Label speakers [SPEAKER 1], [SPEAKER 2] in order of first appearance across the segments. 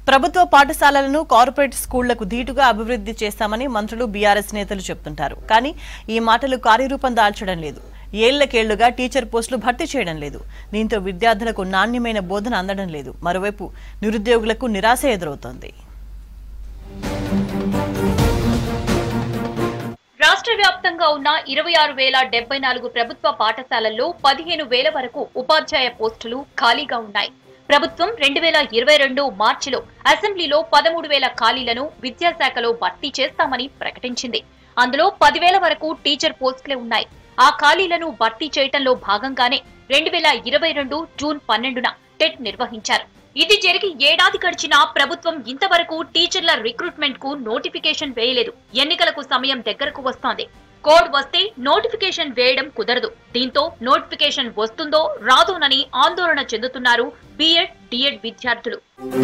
[SPEAKER 1] ప్రభుత్వ పాఠశాలలను కార్పొరేట్ స్కూళ్లకు ధీటుగా అభివృద్ధి చేస్తామని మంత్రులు బీఆర్ఎస్ నేతలు చెప్తుంటారు కానీ ఈ మాటలు కార్యరూపం దాల్చడం లేదు ఏళ్లకేళ్లుగా టీచర్ పోస్టులు భర్తీ చేయడం లేదు దీంతో విద్యార్థులకు నాణ్యమైన బోధన అందడం లేదు మరోవైపు నిరుద్యోగులకు నిరాశ ఎదురవుతోంది
[SPEAKER 2] రాష్ట్ర వ్యాప్తంగా ఉన్న ఇరవై ఆరు వేల డెబ్బై నాలుగు ప్రభుత్వ పాఠశాలల్లో పదిహేను వేల వరకు ఉపాధ్యాయ పోస్టులు ఖాళీగా ఉన్నాయి ప్రభుత్వం రెండు వేల ఇరవై రెండు మార్చిలో అసెంబ్లీలో పదమూడు వేల ఖాళీలను విద్యాశాఖలో భర్తీ చేస్తామని ప్రకటించింది అందులో పదివేల వరకు టీచర్ పోస్టులే ఉన్నాయి ఆ ఖాళీలను భర్తీ చేయటంలో భాగంగానే రెండు వేల ఇరవై రెండు జూన్ పన్నెండున టెట్ నిర్వహించారు ఇది జరిగి ఏడాది గడిచినా ప్రభుత్వం ఇంతవరకు టీచర్ల రిక్రూట్మెంట్ కు నోటిఫికేషన్ వేయలేదు ఎన్నికలకు సమయం దగ్గరకు వస్తోంది కోడ్ వస్తే నోటిఫికేషన్ వేయడం కుదరదు దీంతో నోటిఫికేషన్ వస్తుందో రాదోనని ఆందోళన చెందుతున్నారు బీఎడ్ డిఎడ్ విద్యార్థులు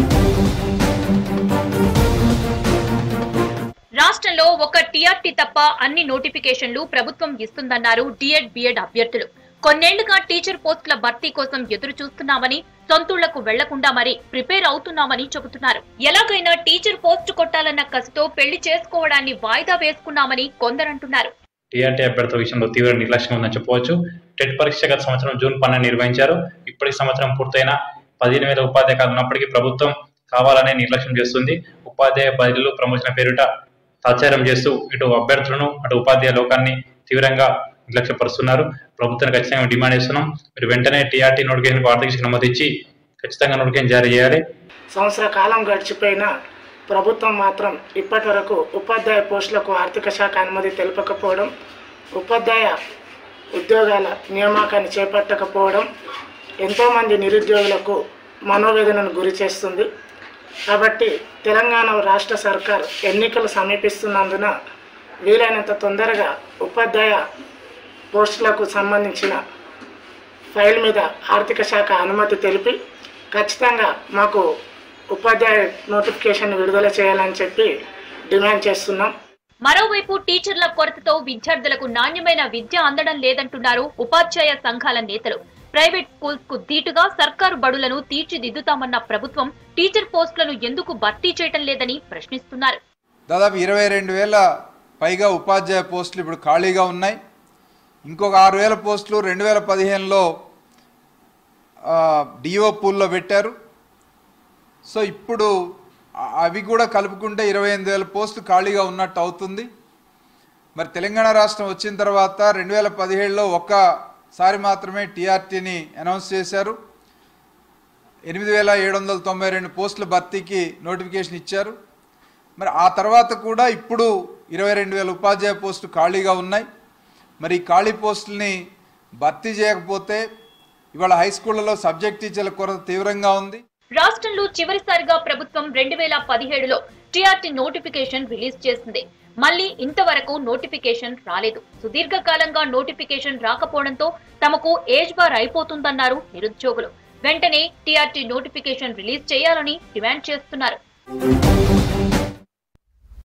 [SPEAKER 2] రాష్ట్రంలో ఒక టీఆర్టీ తప్ప అన్ని నోటిఫికేషన్లు ప్రభుత్వం ఇస్తుందన్నారు డిఎడ్ బిఎడ్ అభ్యర్థులు కొన్నేళ్లుగా టీచర్ పోస్టుల భర్తీ కోసం ఎదురు చూస్తున్నామని సొంతూళ్లకు వెళ్లకుండా మరీ ప్రిపేర్ అవుతున్నామని చెబుతున్నారు ఎలాగైనా టీచర్ పోస్టు కొట్టాలన్న కసితో పెళ్లి చేసుకోవడాన్ని వాయిదా వేసుకున్నామని కొందరంటున్నారు
[SPEAKER 3] టీఆర్టీ అభ్యర్థుల విషయంలో తీవ్ర నిర్లక్ష్యం ఉందని చెప్పవచ్చు టెట్ పరీక్ష గత సంవత్సరం జూన్ పన్నెండు నిర్వహించారు ఇప్పటి సంవత్సరం పూర్తయిన పదిహేను వేల ఉపాధ్యాయులు ఉన్నప్పటికీ ప్రభుత్వం కావాలనే నిర్లక్ష్యం చేస్తుంది ఉపాధ్యాయ బదిలీలు ప్రమోషన్ పేరిట తాత్సారం చేస్తూ ఇటు అభ్యర్థులను అటు ఉపాధ్యాయ లోకాన్ని తీవ్రంగా నిర్లక్ష్యపరుస్తున్నారు ప్రభుత్వాన్ని ఖచ్చితంగా డిమాండ్ చేస్తున్నాం మీరు వెంటనే టీఆర్టీ నోటిఫికేషన్ ఆర్థిక శిక్షణ నమోదు ఇచ్చి ఖచ్చితంగా నోటిఫికేషన్ జారీ చేయాలి
[SPEAKER 4] సంవత్సర కాలం గడిచిపోయినా ప్రభుత్వం మాత్రం ఇప్పటి వరకు ఉపాధ్యాయ పోస్టులకు ఆర్థిక శాఖ అనుమతి తెలపకపోవడం ఉపాధ్యాయ ఉద్యోగాల నియామకాన్ని చేపట్టకపోవడం ఎంతోమంది నిరుద్యోగులకు మనోవేదనను గురి చేస్తుంది కాబట్టి తెలంగాణ రాష్ట్ర సర్కార్ ఎన్నికలు సమీపిస్తున్నందున వీలైనంత తొందరగా ఉపాధ్యాయ పోస్టులకు సంబంధించిన ఫైల్ మీద ఆర్థిక శాఖ అనుమతి తెలిపి ఖచ్చితంగా మాకు ఉపాధ్యాయ నోటిఫికేషన్ విడుదల చేయాలని చెప్పి డిమాండ్ చేస్తున్నాం
[SPEAKER 2] మరోవైపు టీచర్ల కొరతతో విద్యార్థులకు నాణ్యమైన విద్య అందడం లేదంటున్నారు ఉపాధ్యాయ సంఘాల నేతలు ప్రైవేట్ స్కూల్స్ కు ధీటుగా సర్కారు బడులను తీర్చిదిద్దుతామన్న ప్రభుత్వం టీచర్ పోస్టులను ఎందుకు భర్తీ చేయటం లేదని ప్రశ్నిస్తున్నారు
[SPEAKER 5] దాదాపు ఇరవై రెండు వేల పైగా ఉపాధ్యాయ పోస్టులు ఇప్పుడు ఖాళీగా ఉన్నాయి ఇంకొక ఆరు వేల పోస్టులు రెండు వేల పదిహేనులో డిఓ పూల్లో పెట్టారు సో ఇప్పుడు ఆ- అవి కూడా కలుపుకుంటే ఇరవై ఎనిమిది వేల పోస్టులు ఖాళీగా ఉన్నట్టు అవుతుంది మరి తెలంగాణ రాష్ట్రం వచ్చిన తర్వాత రెండు వేల పదిహేడులో ఒక్కసారి మాత్రమే టీఆర్టీని అనౌన్స్ చేశారు ఎనిమిది వేల ఏడు వందల తొంభై రెండు పోస్టుల భర్తీకి నోటిఫికేషన్ ఇచ్చారు మరి ఆ తర్వాత కూడా ఇప్పుడు ఇరవై రెండు వేల ఉపాధ్యాయ పోస్టులు ఖాళీగా ఉన్నాయి మరి ఈ ఖాళీ పోస్టుల్ని భర్తీ చేయకపోతే ఇవాళ హై స్కూళ్ళలో సబ్జెక్ట్ టీచర్ల కొరత తీవ్రంగా ఉంది
[SPEAKER 2] రాష్ట్రంలో చివరిసారిగా ప్రభుత్వం రెండు వేల పదిహేడులో టీఆర్టీ నోటిఫికేషన్ రిలీజ్ చేసింది మళ్ళీ ఇంతవరకు నోటిఫికేషన్ రాలేదు సుదీర్ఘకాలంగా నోటిఫికేషన్ రాకపోవడంతో తమకు ఏజ్ బార్ అయిపోతుందన్నారు నిరుద్యోగులు వెంటనే టీఆర్టీ నోటిఫికేషన్ రిలీజ్ చేయాలని డిమాండ్ చేస్తున్నారు